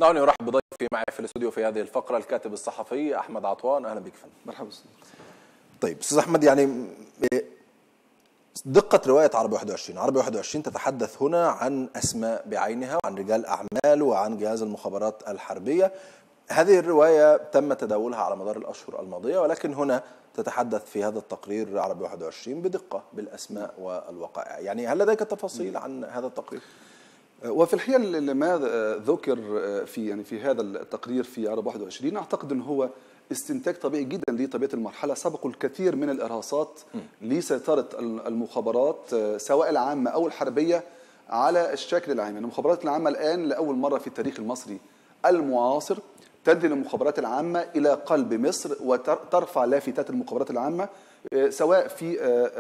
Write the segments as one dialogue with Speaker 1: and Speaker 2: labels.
Speaker 1: دعوني ارحب بضيفي معي في الاستوديو في هذه الفقره الكاتب الصحفي احمد عطوان اهلا بك فندم
Speaker 2: مرحبا
Speaker 1: طيب استاذ احمد يعني دقة رواية عربي 21 عربي 21 تتحدث هنا عن أسماء بعينها وعن رجال أعمال وعن جهاز المخابرات الحربية هذه الرواية تم تداولها على مدار الأشهر الماضية ولكن هنا تتحدث في هذا التقرير عربي 21 بدقة بالأسماء والوقائع يعني هل لديك تفاصيل عن هذا التقرير؟
Speaker 2: وفي الحقيقه ما ذكر في يعني في هذا التقرير في عرب 21 اعتقد ان هو استنتاج طبيعي جدا لطبيعه المرحله سبقوا الكثير من الارهاصات لسيطره المخابرات سواء العامه او الحربيه على الشكل العام يعني المخابرات العامه الان لاول مره في التاريخ المصري المعاصر تنزل المخابرات العامه الى قلب مصر وترفع لافتات المخابرات العامه سواء في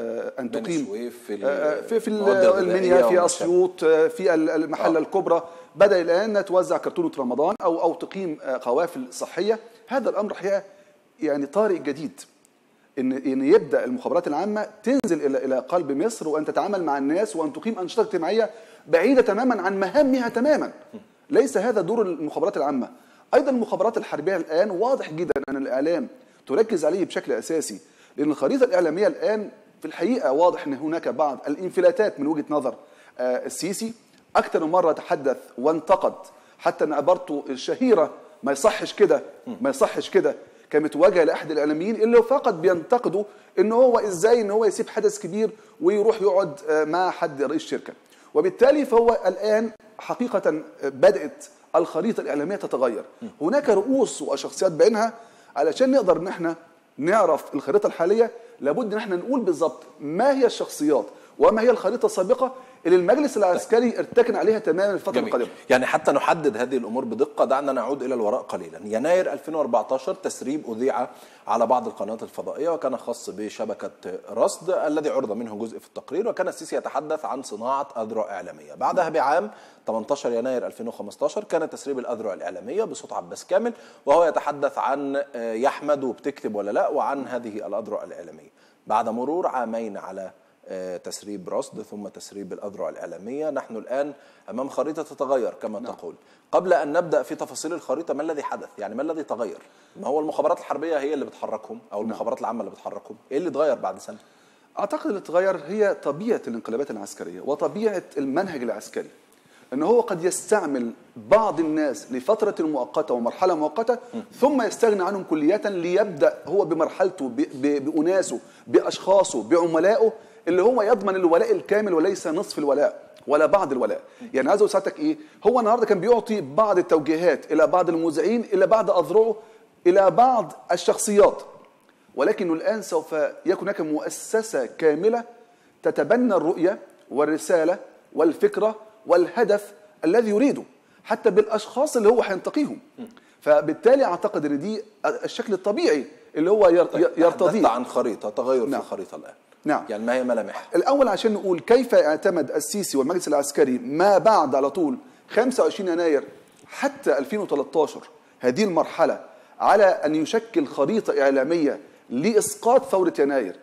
Speaker 2: ان تقيم
Speaker 1: في
Speaker 2: في, في المنيا في اسيوط في المحله آه. الكبرى بدا الان توزع كرتونه رمضان او او تقيم قوافل صحيه هذا الامر حقيقه يعني طارئ جديد ان ان يبدا المخابرات العامه تنزل الى الى قلب مصر وان تتعامل مع الناس وان تقيم انشطه اجتماعيه بعيده تماما عن مهامها تماما ليس هذا دور المخابرات العامه ايضا المخابرات الحربيه الان واضح جدا ان الاعلام تركز عليه بشكل اساسي لان الخريطه الاعلاميه الان في الحقيقه واضح ان هناك بعض الانفلاتات من وجهه نظر السيسي اكثر من مره تحدث وانتقد حتى ان عبارته الشهيره ما يصحش كده ما يصحش كده كانت متوجهه لاحد الاعلاميين اللي فقط بينتقدوا ان هو ازاي ان هو يسيب حدث كبير ويروح يقعد مع حد رئيس شركه وبالتالي فهو الان حقيقه بدات الخريطه الاعلاميه تتغير هناك رؤوس وشخصيات بعينها علشان نقدر ان احنا نعرف الخريطه الحاليه لابد ان احنا نقول بالظبط ما هي الشخصيات وما هي الخريطه السابقه اللي المجلس العسكري ارتكن عليها تماما الفتره
Speaker 1: جميل.
Speaker 2: القادمه
Speaker 1: يعني حتى نحدد هذه الامور بدقه دعنا نعود الى الوراء قليلا يناير 2014 تسريب اذيع على بعض القنوات الفضائيه وكان خاص بشبكه رصد الذي عرض منه جزء في التقرير وكان السيسي يتحدث عن صناعه اذرع اعلاميه بعدها بعام 18 يناير 2015 كان تسريب الاذرع الاعلاميه بصوت عباس كامل وهو يتحدث عن يحمد وبتكتب ولا لا وعن هذه الاذرع الاعلاميه بعد مرور عامين على تسريب رصد ثم تسريب الأذرع الإعلامية نحن الآن أمام خريطة تتغير كما نعم. تقول قبل أن نبدأ في تفاصيل الخريطة ما الذي حدث يعني ما الذي تغير ما هو المخابرات الحربية هي اللي بتحركهم أو المخابرات نعم. العامة اللي بتحركهم إيه اللي اتغير بعد سنة
Speaker 2: أعتقد اللي اتغير هي طبيعة الانقلابات العسكرية وطبيعة المنهج العسكري ان هو قد يستعمل بعض الناس لفتره مؤقته ومرحله مؤقته ثم يستغني عنهم كليا ليبدا هو بمرحلته باناسه باشخاصه بعملائه اللي هو يضمن الولاء الكامل وليس نصف الولاء ولا بعض الولاء يعني عايز اقول ساعتك ايه هو النهارده كان بيعطي بعض التوجيهات الى بعض المذيعين الى بعض اذرعه الى بعض الشخصيات ولكنه الان سوف يكون هناك مؤسسه كامله تتبنى الرؤيه والرساله والفكره والهدف الذي يريده حتى بالاشخاص اللي هو هينتقيهم فبالتالي اعتقد ان دي الشكل الطبيعي اللي هو يرتضيه
Speaker 1: عن خريطه تغير نعم. في الخريطه الان
Speaker 2: نعم
Speaker 1: يعني ما هي ملامحها
Speaker 2: الاول عشان نقول كيف اعتمد السيسي والمجلس العسكري ما بعد على طول 25 يناير حتى 2013 هذه المرحله على ان يشكل خريطه اعلاميه لاسقاط ثوره يناير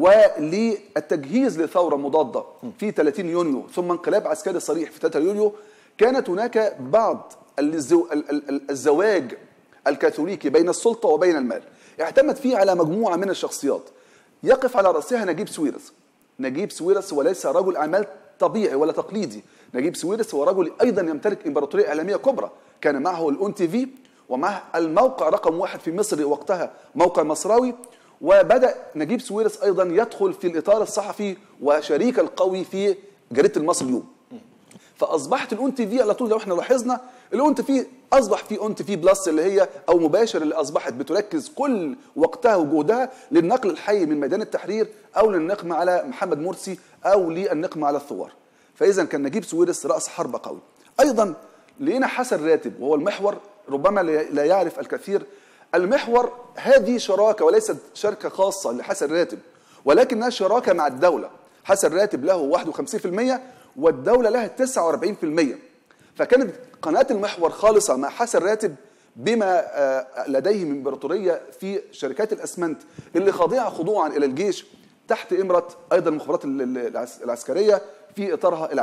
Speaker 2: وللتجهيز لثوره مضاده في 30 يونيو ثم انقلاب عسكري صريح في 3 يوليو كانت هناك بعض الزواج الكاثوليكي بين السلطه وبين المال اعتمد فيه على مجموعه من الشخصيات يقف على رأسها نجيب سويرس نجيب سويرس وليس رجل أعمال طبيعي ولا تقليدي نجيب سويرس هو رجل أيضا يمتلك إمبراطورية إعلامية كبرى كان معه الأون تي في ومعه الموقع رقم واحد في مصر وقتها موقع مصراوي وبدأ نجيب سويرس أيضا يدخل في الإطار الصحفي وشريك القوي في جريدة المصري اليوم فاصبحت الاون تي في على طول لو احنا لاحظنا الاون تي في اصبح في اون تي في بلس اللي هي او مباشر اللي اصبحت بتركز كل وقتها وجهدها للنقل الحي من ميدان التحرير او للنقمه على محمد مرسي او للنقمه على الثوار فاذا كان نجيب سويرس راس حربه قوي ايضا لقينا حسن راتب وهو المحور ربما لا يعرف الكثير المحور هذه شراكه وليست شركه خاصه لحسن راتب ولكنها شراكه مع الدوله حسن راتب له 51% والدولة لها 49% فكانت قناة المحور خالصة مع حسن راتب بما لديه من امبراطورية في شركات الأسمنت اللي خاضعة خضوعا إلى الجيش تحت إمرة أيضا المخابرات العسكرية في إطارها العام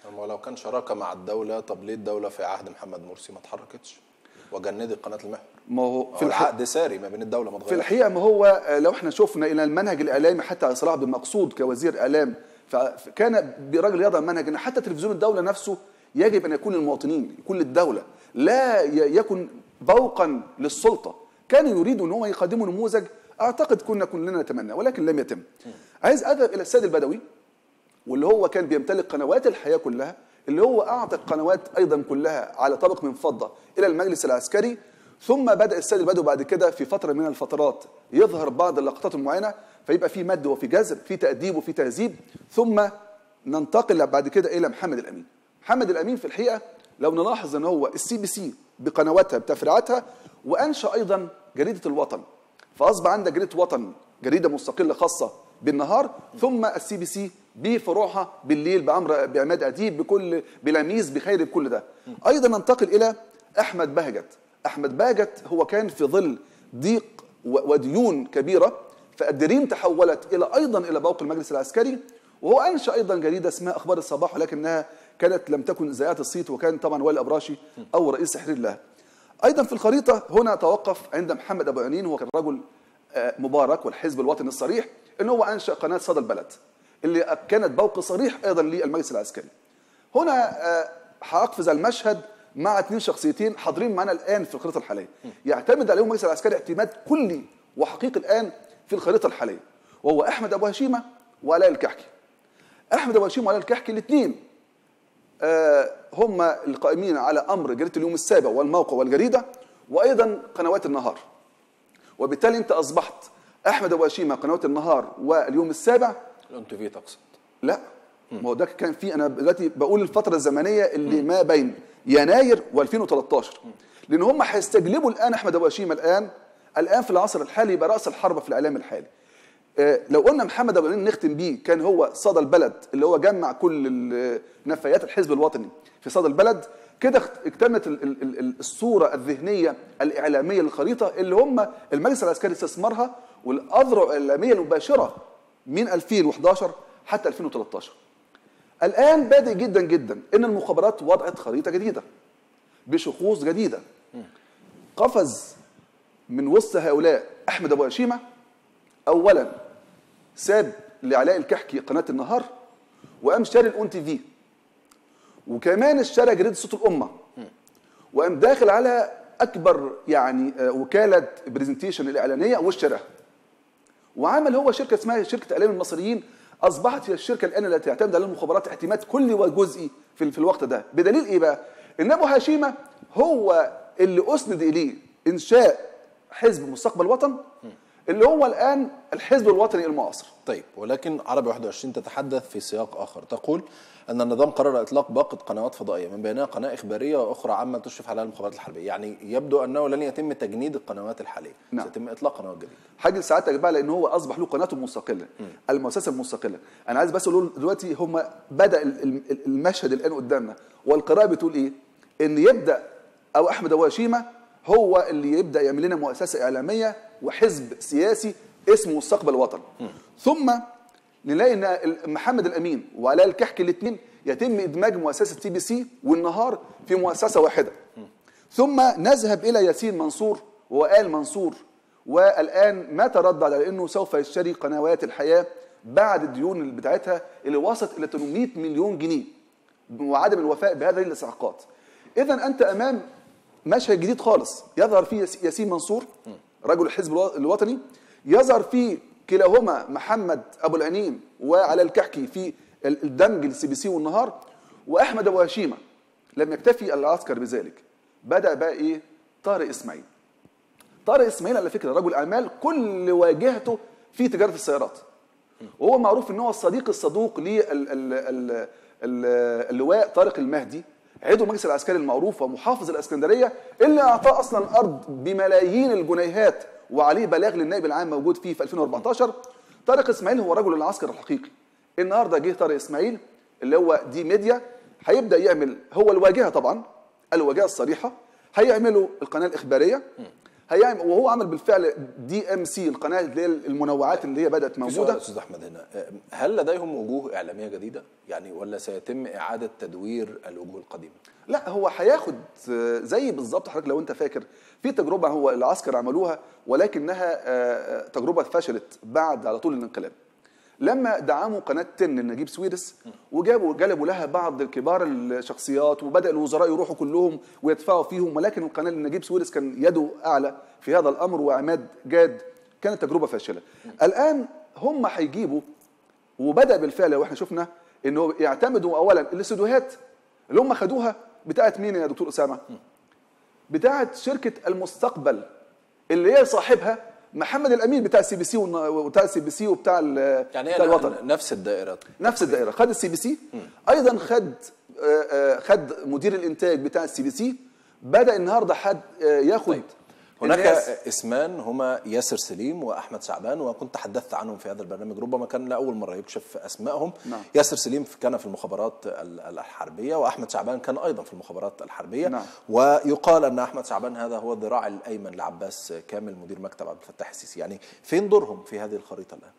Speaker 1: اما لو كان شراكه مع الدوله طب ليه الدوله في عهد محمد مرسي ما اتحركتش وجندت قناه المحور
Speaker 2: ما هو
Speaker 1: في
Speaker 2: في الحقيقه
Speaker 1: العقد ساري ما بين الدوله ما
Speaker 2: في
Speaker 1: اتغيرش
Speaker 2: الحقيقه ما هو آه، لو احنا شفنا الى المنهج الاعلامي حتى على صلاح عبد المقصود كوزير اعلام فكان براجل يضع منهج ان حتى تلفزيون الدوله نفسه يجب ان يكون للمواطنين يكون للدوله لا ي- يكن ذوقا للسلطه كانوا يريدوا ان هو يقدموا نموذج اعتقد كنا كلنا نتمنى ولكن لم يتم عايز اذهب الى السيد البدوي واللي هو كان بيمتلك قنوات الحياه كلها اللي هو اعطى القنوات ايضا كلها على طبق من فضه الى المجلس العسكري ثم بدا السيد البدوي بعد كده في فتره من الفترات يظهر بعض اللقطات المعينه فيبقى في مد وفي جزر في تاديب وفي تهذيب ثم ننتقل بعد كده الى محمد الامين محمد الامين في الحقيقه لو نلاحظ ان هو السي بي سي بقنواتها بتفريعاتها وانشا ايضا جريده الوطن فاصبح عندك جريده وطن جريده مستقله خاصه بالنهار ثم السي بي سي بفروعها بالليل بامر بعماد اديب بكل بلاميس بخير بكل ده ايضا ننتقل الى احمد بهجت احمد بهجت هو كان في ظل ضيق و- وديون كبيره فالدريم تحولت الى ايضا الى بوق المجلس العسكري وهو انشا ايضا جريده اسمها اخبار الصباح ولكنها كانت لم تكن ذات الصيت وكان طبعا وائل الابراشي او رئيس تحرير لها ايضا في الخريطه هنا توقف عند محمد ابو عنين هو كان رجل آه، مبارك والحزب الوطني الصريح ان هو انشا قناه صدى البلد اللي كانت بوق صريح ايضا للمجلس العسكري هنا آه، هاقفز على المشهد مع اثنين شخصيتين حاضرين معنا الان في الخريطه الحاليه يعتمد عليهم المجلس العسكري اعتماد كلي وحقيقي الان في الخريطه الحاليه وهو احمد ابو هشيمه وعلاء الكحكي احمد ابو هشيمه وعلاء الكحكي الاثنين آه، هم القائمين على امر جريده اليوم السابع والموقع والجريده وايضا قنوات النهار وبالتالي انت اصبحت احمد ابو هشيمه قنوات النهار واليوم السابع
Speaker 1: الان في تقصد
Speaker 2: لا ما هو ده كان في انا دلوقتي بقول الفتره الزمنيه اللي ما بين يناير و2013 لان هم هيستجلبوا الان احمد ابو هشيمه الان الان في العصر الحالي يبقى راس الحربه في الاعلام الحالي آه، لو قلنا محمد ابو العلين نختم بيه كان هو صدى البلد اللي هو جمع كل ال- نفايات الحزب الوطني في صدى البلد كده اخت- اكتملت ال- ال- ال- ال- الصوره الذهنيه الاعلاميه للخريطه اللي هم المجلس العسكري استثمرها والاذرع الاعلاميه المباشره من 2011 حتى 2013 الان بادئ جدا جدا ان المخابرات وضعت خريطه جديده بشخوص جديده قفز من وسط هؤلاء احمد ابو هشيمه اولا ساب لعلاء الكحكي قناه النهار وقام شاري الاون تي في وكمان اشترى جريده صوت الامه وقام داخل على اكبر يعني آه، وكاله برزنتيشن الاعلانيه واشتراها وعمل هو شركه اسمها شركه اعلام المصريين اصبحت هي الشركه الان التي تعتمد على المخابرات اعتماد كلي وجزئي في في الوقت ده بدليل ايه بقى ان ابو هشيمه هو اللي اسند اليه انشاء حزب مستقبل وطن اللي هو الان الحزب الوطني المعاصر
Speaker 1: طيب ولكن عربي 21 تتحدث في سياق اخر تقول ان النظام قرر اطلاق باقه قنوات فضائيه من بينها قناه اخباريه واخرى عامه تشرف على المخابرات الحربيه يعني يبدو انه لن يتم تجنيد القنوات الحاليه
Speaker 2: نعم.
Speaker 1: سيتم اطلاق قنوات جديده
Speaker 2: حاجه ساعتك بقى لان هو اصبح له قناته المستقله المؤسسه المستقله انا عايز بس اقول دلوقتي هم بدا ال- ال- المشهد الان قدامنا والقراءه بتقول ايه ان يبدا او احمد ابو هشيمه هو اللي يبدا يعمل لنا مؤسسه اعلاميه وحزب سياسي اسمه مستقبل وطن ثم نلاقي ان ال- محمد الامين وعلاء الكحكي الاثنين يتم ادماج مؤسسه تي بي سي والنهار في مؤسسه واحده ثم نذهب الى ياسين منصور وآل منصور والان ما تردد على انه سوف يشتري قنوات الحياه بعد الديون اللي بتاعتها اللي وصلت الى 800 مليون جنيه وعدم الوفاء بهذه الاستحقاقات. اذا انت امام مشهد جديد خالص يظهر فيه ياس- ياسين منصور رجل الحزب الو- الوطني يظهر فيه كلاهما محمد ابو العنين وعلى الكحكي في ال- الدمج السي بي سي والنهار واحمد ابو هشيمه لم يكتفي العسكر بذلك بدا بقى ايه طارق اسماعيل طارق اسماعيل على فكره رجل اعمال كل واجهته في تجاره السيارات وهو معروف ان هو الصديق الصدوق للواء طارق المهدي عضو المجلس العسكري المعروف ومحافظ الاسكندريه اللي اعطاه اصلا ارض بملايين الجنيهات وعليه بلاغ للنائب العام موجود فيه في 2014 طارق اسماعيل هو رجل العسكر الحقيقي النهارده جه طارق اسماعيل اللي هو دي ميديا هيبدا يعمل هو الواجهه طبعا الواجهه الصريحه هيعملوا القناه الاخباريه هيعمل وهو عمل بالفعل دي ام سي القناه اللي هي المنوعات اللي هي بدات
Speaker 1: في سؤال
Speaker 2: موجوده
Speaker 1: يا استاذ احمد هنا هل لديهم وجوه اعلاميه جديده يعني ولا سيتم اعاده تدوير الوجوه القديمه
Speaker 2: لا هو هياخد آه، زي بالظبط حضرتك لو انت فاكر في تجربه هو العسكر عملوها ولكنها آه، آه، تجربه فشلت بعد على طول الانقلاب لما دعموا قناه تن لنجيب سويرس وجابوا جلبوا لها بعض كبار الشخصيات وبدا الوزراء يروحوا كلهم ويدفعوا فيهم ولكن القناه لنجيب سويرس كان يده اعلى في هذا الامر وعماد جاد كانت تجربه فاشله الان هم هيجيبوا وبدا بالفعل واحنا شفنا انه يعتمدوا اولا الاستوديوهات اللي هم خدوها بتاعت مين يا دكتور اسامه؟ بتاعت شركه المستقبل اللي هي صاحبها محمد الامين بتاع السي بي سي وبتاع السي بي سي وبتاع ال-
Speaker 1: يعني
Speaker 2: بتاع
Speaker 1: هي
Speaker 2: الوطن
Speaker 1: نفس الدائره
Speaker 2: نفس الدائره خد السي بي سي ايضا خد آه، آه، خد مدير الانتاج بتاع السي بي سي بدا النهارده حد آه، ياخد
Speaker 1: طيب. هناك
Speaker 2: الناس-
Speaker 1: اسمان هما ياسر سليم واحمد شعبان وكنت تحدثت عنهم في هذا البرنامج ربما كان لاول مره يكشف اسمائهم
Speaker 2: نعم.
Speaker 1: ياسر سليم كان في المخابرات ال- الحربيه واحمد شعبان كان ايضا في المخابرات الحربيه
Speaker 2: نعم.
Speaker 1: ويقال ان احمد شعبان هذا هو الذراع الايمن لعباس كامل مدير مكتب عبد الفتاح السيسي يعني فين دورهم في هذه الخريطه الان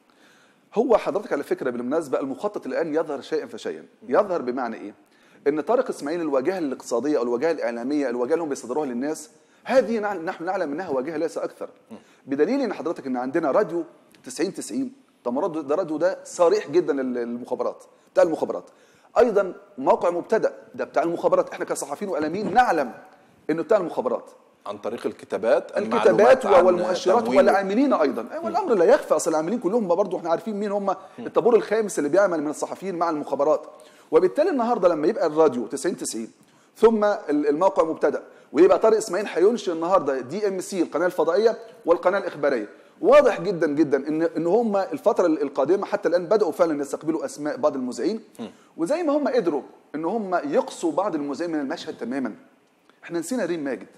Speaker 2: هو حضرتك على فكره بالمناسبه المخطط الان يظهر شيئا فشيئا يظهر بمعنى ايه ان طارق اسماعيل الواجهه الاقتصاديه او الواجهه الاعلاميه الواجهه اللي هم بيصدروها للناس هذه نع- نحن نعلم انها واجهه ليس اكثر بدليل ان حضرتك ان عندنا راديو 90 90 طب ما راديو- ده راديو ده صريح جدا لل- للمخابرات بتاع المخابرات ايضا موقع مبتدا ده بتاع المخابرات احنا كصحفيين واعلاميين نعلم انه بتاع المخابرات
Speaker 1: عن طريق الكتابات
Speaker 2: الكتابات
Speaker 1: المعلومات عن
Speaker 2: والمؤشرات
Speaker 1: تمويل-
Speaker 2: والعاملين ايضا والامر لا يخفى اصل العاملين كلهم برضه احنا عارفين مين هم الطابور الخامس اللي بيعمل من الصحفيين مع المخابرات وبالتالي النهارده لما يبقى الراديو 90 90 ثم ال- الموقع مبتدا ويبقى طارق اسماعيل هينشئ النهارده دي ام سي القناه الفضائيه والقناه الاخباريه واضح جدا جدا ان ان هم الفتره القادمه حتى الان بداوا فعلا يستقبلوا اسماء بعض المذيعين وزي ما هم قدروا ان هم يقصوا بعض المذيعين من المشهد تماما احنا نسينا ريم ماجد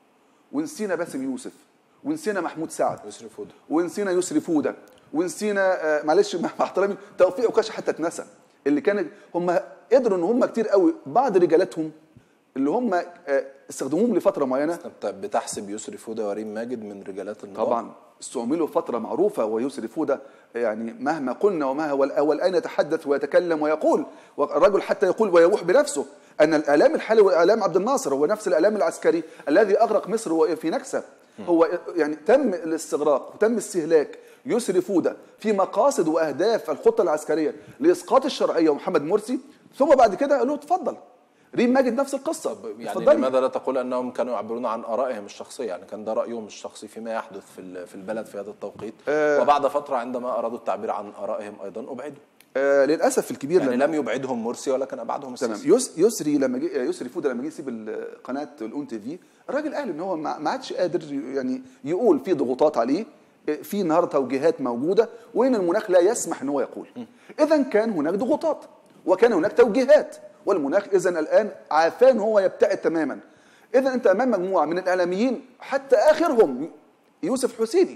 Speaker 2: ونسينا باسم يوسف ونسينا محمود سعد
Speaker 1: يسري فوده
Speaker 2: ونسينا يسري فوده ونسينا آه، معلش مع احترامي توفيق عكاشه حتى اتنسى اللي كان هم قدروا ان هم كتير قوي بعض رجالاتهم اللي هم آه، استخدموهم لفتره معينه
Speaker 1: انت بتحسب يسري فوده وريم ماجد من رجالات النظام
Speaker 2: طبعا استعملوا فتره معروفه ويسري فوده يعني مهما قلنا وما هو هو الان يتحدث ويتكلم ويقول والرجل حتى يقول ويبوح بنفسه ان الاعلام الحالي واعلام عبد الناصر هو نفس الاعلام العسكري الذي اغرق مصر وهي في نكسه هو يعني تم الاستغراق وتم استهلاك يسري فوده في مقاصد واهداف الخطه العسكريه لاسقاط الشرعيه ومحمد مرسي ثم بعد كده قالوا اتفضل ريم ماجد نفس القصه
Speaker 1: يعني
Speaker 2: اتفضلي.
Speaker 1: لماذا لا تقول انهم كانوا يعبرون عن ارائهم الشخصيه يعني كان ده رايهم الشخصي فيما يحدث في ال- في البلد في هذا التوقيت
Speaker 2: آه.
Speaker 1: وبعد فتره عندما ارادوا التعبير عن ارائهم ايضا ابعدوا
Speaker 2: آه للاسف الكبير
Speaker 1: يعني
Speaker 2: لما-
Speaker 1: لم يبعدهم مرسي ولكن ابعدهم
Speaker 2: تمام
Speaker 1: السيسي
Speaker 2: يس يسري لما جه يسري فوده لما جه يسيب ال- قناه الاون تي في الراجل قال ان هو ما ما عادش قادر ي- يعني يقول في ضغوطات عليه في النهارده توجيهات موجوده وان المناخ لا يسمح ان هو يقول اذا كان هناك ضغوطات وكان هناك توجيهات والمناخ اذا الان عافاه ان هو يبتعد تماما اذا انت امام مجموعه من الاعلاميين حتى اخرهم يوسف حسيني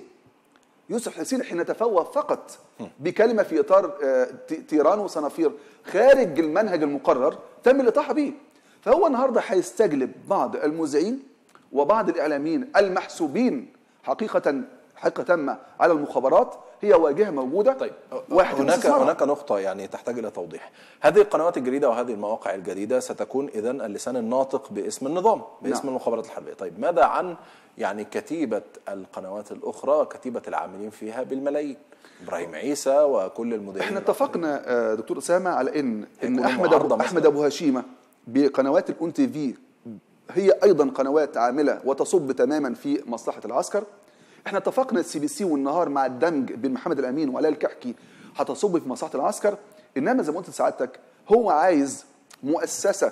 Speaker 2: يوسف حسين حين تفوه فقط بكلمه في اطار آه، ت- تيران وصنافير خارج المنهج المقرر تم الاطاحه به فهو النهارده هيستجلب بعض المذيعين وبعض الاعلاميين المحسوبين حقيقه حقيقه تامه على المخابرات هي واجهه موجوده
Speaker 1: طيب
Speaker 2: وهيتم
Speaker 1: هناك
Speaker 2: استثمارها.
Speaker 1: هناك نقطة يعني تحتاج إلى توضيح. هذه القنوات الجديدة وهذه المواقع الجديدة ستكون إذا اللسان الناطق باسم النظام، باسم
Speaker 2: نعم.
Speaker 1: المخابرات الحربية. طيب ماذا عن يعني كتيبة القنوات الأخرى، كتيبة العاملين فيها بالملايين؟ إبراهيم عيسى وكل المديرين
Speaker 2: احنا اتفقنا آه، دكتور اسامه على ان ان
Speaker 1: هيكونوا
Speaker 2: احمد
Speaker 1: معارضة
Speaker 2: ابو
Speaker 1: مثلاً.
Speaker 2: احمد ابو هشيمه بقنوات الاون تي في هي ايضا قنوات عامله وتصب تماما في مصلحه العسكر احنا اتفقنا السي بي سي والنهار مع الدمج بين محمد الامين وعلاء الكحكي هتصب في مصلحه العسكر انما زي ما قلت لسعادتك هو عايز مؤسسه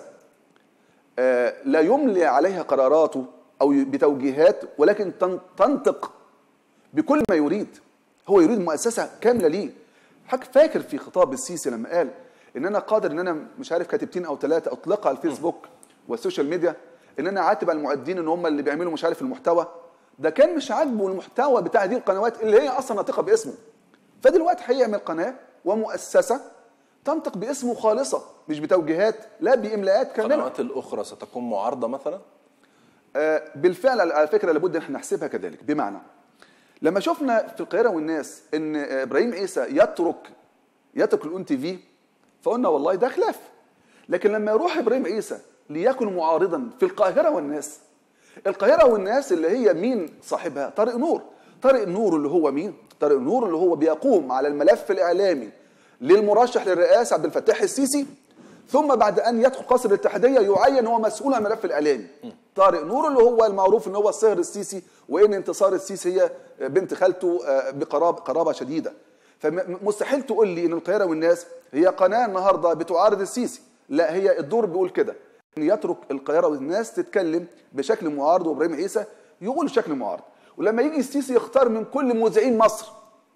Speaker 2: آه، لا يملي عليها قراراته او بتوجيهات ولكن تن- تنطق بكل ما يريد هو يريد مؤسسه كامله ليه حضرتك فاكر في خطاب السيسي لما قال ان انا قادر ان انا مش عارف كاتبتين او ثلاثه اطلقها على الفيسبوك والسوشيال ميديا ان انا عاتب على المعدين ان هم اللي بيعملوا مش عارف المحتوى ده كان مش عاجبه المحتوى بتاع هذه القنوات اللي هي اصلا ناطقه باسمه فدلوقتي هيعمل قناه ومؤسسه تنطق باسمه خالصه مش بتوجيهات لا باملاءات كامله
Speaker 1: القنوات الأخرى ستكون معارضة مثلا؟
Speaker 2: آه، بالفعل على فكره لابد ان احنا نحسبها كذلك بمعنى لما شفنا في القاهره والناس ان آه، ابراهيم عيسى يترك يترك الاون تي في فقلنا والله ده خلاف لكن لما يروح ابراهيم عيسى ليكن معارضا في القاهره والناس القاهره والناس اللي هي مين صاحبها طارق نور طارق نور اللي هو مين طارق نور اللي هو بيقوم على الملف الاعلامي للمرشح للرئاسه عبد الفتاح السيسي ثم بعد ان يدخل قصر الاتحاديه يعين هو مسؤول عن الملف الاعلامي طارق نور اللي هو المعروف ان هو صهر السيسي وان انتصار السيسي هي بنت خالته آه، بقرابه قرابه شديده فمستحيل تقول لي ان القاهره والناس هي قناه النهارده بتعارض السيسي لا هي الدور بيقول كده ان يترك القاهره والناس تتكلم بشكل معارض وابراهيم عيسى يقول بشكل معارض ولما يجي السيسي يختار من كل مذيعين مصر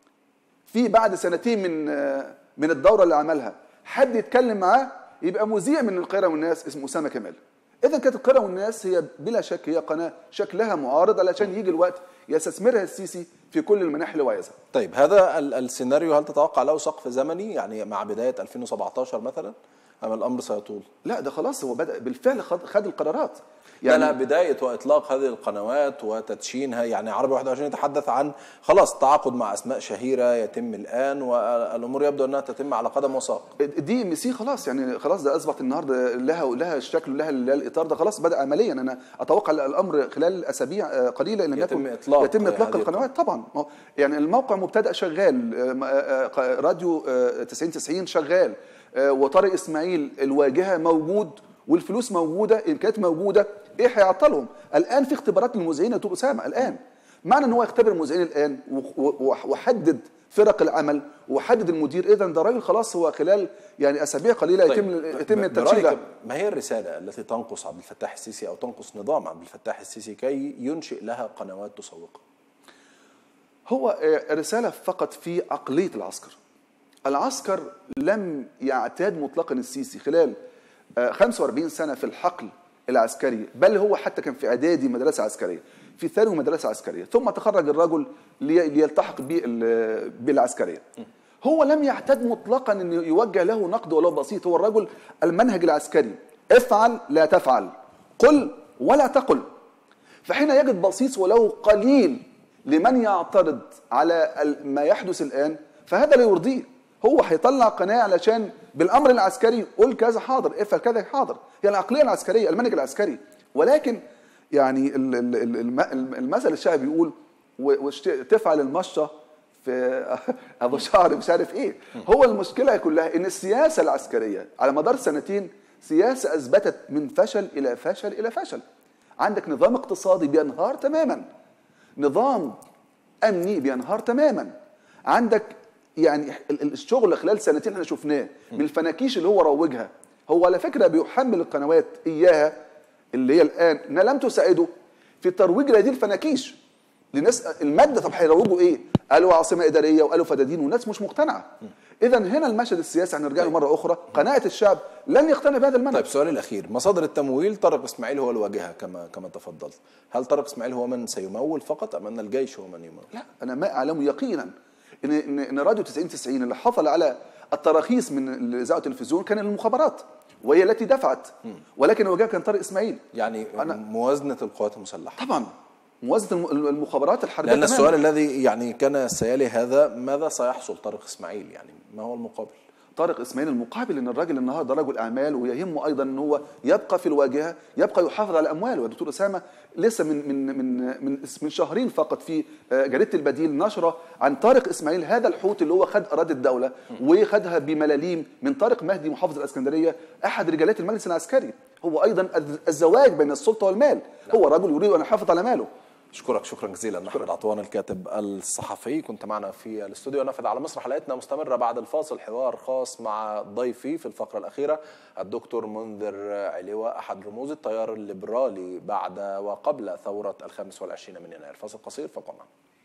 Speaker 2: في بعد سنتين من آه، من الدوره اللي عملها حد يتكلم معاه يبقى مذيع من القاهره والناس اسمه اسامه كمال اذا كانت القاهره والناس هي بلا شك هي قناه شكلها معارض علشان يجي الوقت يستثمرها السيسي في كل المناحي اللي هو عايزها
Speaker 1: طيب هذا ال- السيناريو هل تتوقع له سقف زمني يعني مع بدايه 2017 مثلا ام الامر سيطول؟
Speaker 2: لا ده خلاص هو بدا بالفعل خد, خد القرارات
Speaker 1: يعني لا بداية وإطلاق هذه القنوات وتدشينها يعني عربي 21 يتحدث عن خلاص تعاقد مع أسماء شهيرة يتم الآن والأمور يبدو أنها تتم على قدم وساق
Speaker 2: دي ام سي خلاص يعني خلاص ده اصبحت النهارده لها لها الشكل لها لها الاطار ده خلاص بدا عمليا انا اتوقع الامر خلال اسابيع آه، قليله ان لم
Speaker 1: يتم
Speaker 2: يكن
Speaker 1: إطلاق
Speaker 2: يتم اطلاق
Speaker 1: هذه
Speaker 2: القنوات طبعا ما هو يعني الموقع مبتدا شغال آه، آه، آه، راديو آه، 90 90 شغال آه، وطارق اسماعيل الواجهه موجود والفلوس موجوده الامكانيات موجوده ايه هيعطلهم الان في اختبارات للمذيعين يا دكتور اسامه الان معنى ان هو يختبر المذيعين الان و- و- وحدد فرق العمل وحدد المدير اذا ده راجل خلاص هو خلال يعني اسابيع قليله يتم يتم
Speaker 1: ب-
Speaker 2: التدشين
Speaker 1: برأيك
Speaker 2: ده
Speaker 1: ما هي الرسالة التي تنقص عبد الفتاح السيسي أو تنقص نظام عبد الفتاح السيسي كي ينشئ لها قنوات تسوقها؟
Speaker 2: هو آه، رسالة فقط في عقلية العسكر العسكر لم يعتاد مطلقا السيسي خلال آه، 45 سنة في الحقل العسكري بل هو حتى كان في إعدادي مدرسة عسكرية في ثانوي مدرسة عسكرية ثم تخرج الرجل لي- ليلتحق بال- بالعسكرية هو لم يعتاد مطلقا أن يوجه له نقد ولو بسيط هو الرجل المنهج العسكري افعل لا تفعل قل ولا تقل فحين يجد بصيص ولو قليل لمن يعترض على ال- ما يحدث الان فهذا لا يرضيه هو هيطلع قناه علشان بالامر العسكري قول كذا حاضر افعل كذا حاضر هي العقليه العسكريه المنهج العسكري ولكن يعني ال- ال- ال- الم- المثل الشعبي بيقول و- واشت- تفعل المشه في ابو شعر مش عارف ايه هو المشكله كلها ان السياسه العسكريه على مدار سنتين سياسه اثبتت من فشل الى فشل الى فشل عندك نظام اقتصادي بينهار تماما نظام امني بينهار تماما عندك يعني ال- ال- الشغل خلال سنتين احنا شفناه من الفناكيش اللي هو روجها هو على فكره بيحمل القنوات اياها اللي هي الان انها لم تساعده في ترويج هذه الفناكيش لناس الماده طب هيروجوا ايه؟ قالوا عاصمه اداريه وقالوا فدادين والناس مش مقتنعه. اذا هنا المشهد السياسي هنرجع له مره اخرى قناعه الشعب لن يقتنع بهذا المنهج.
Speaker 1: طيب سؤالي الأخير مصادر التمويل طارق إسماعيل هو الواجهة كما كما تفضلت هل طارق إسماعيل هو من سيمول فقط أم أن الجيش هو من يمول؟
Speaker 2: لا انا ما اعلم يقينا ان ان ان راديو 90 90 اللي حصل على التراخيص من الاذاعه والتلفزيون كان المخابرات وهي التي دفعت ولكن الوجهه كان طارق اسماعيل
Speaker 1: يعني
Speaker 2: أنا-
Speaker 1: موازنة القوات المسلحة
Speaker 2: طبعا موازنه الم- المخابرات الحربيه
Speaker 1: لأن
Speaker 2: تماماً.
Speaker 1: السؤال الذي يعني كان سيالي هذا ماذا سيحصل طارق إسماعيل يعني ما هو المقابل؟
Speaker 2: طارق اسماعيل المقابل ان الراجل النهارده رجل اعمال ويهمه ايضا ان هو يبقى في الواجهه يبقى يحافظ على امواله يا دكتور اسامه لسه من من من من, من شهرين فقط في آه، جريده البديل نشره عن طارق اسماعيل هذا الحوت اللي هو خد اراضي الدوله وخدها بملاليم من طارق مهدي محافظ الاسكندريه احد رجالات المجلس العسكري هو ايضا الزواج بين السلطه والمال هو رجل يريد ان يحافظ على ماله
Speaker 1: اشكرك شكرا جزيلا احمد عطوان الكاتب الصحفي كنت معنا في الاستوديو نافذ على مصر حلقتنا مستمره بعد الفاصل حوار خاص مع ضيفي في الفقره الاخيره الدكتور منذر علوة احد رموز التيار الليبرالي بعد وقبل ثوره الخامس والعشرين من يناير فاصل قصير فقط معنا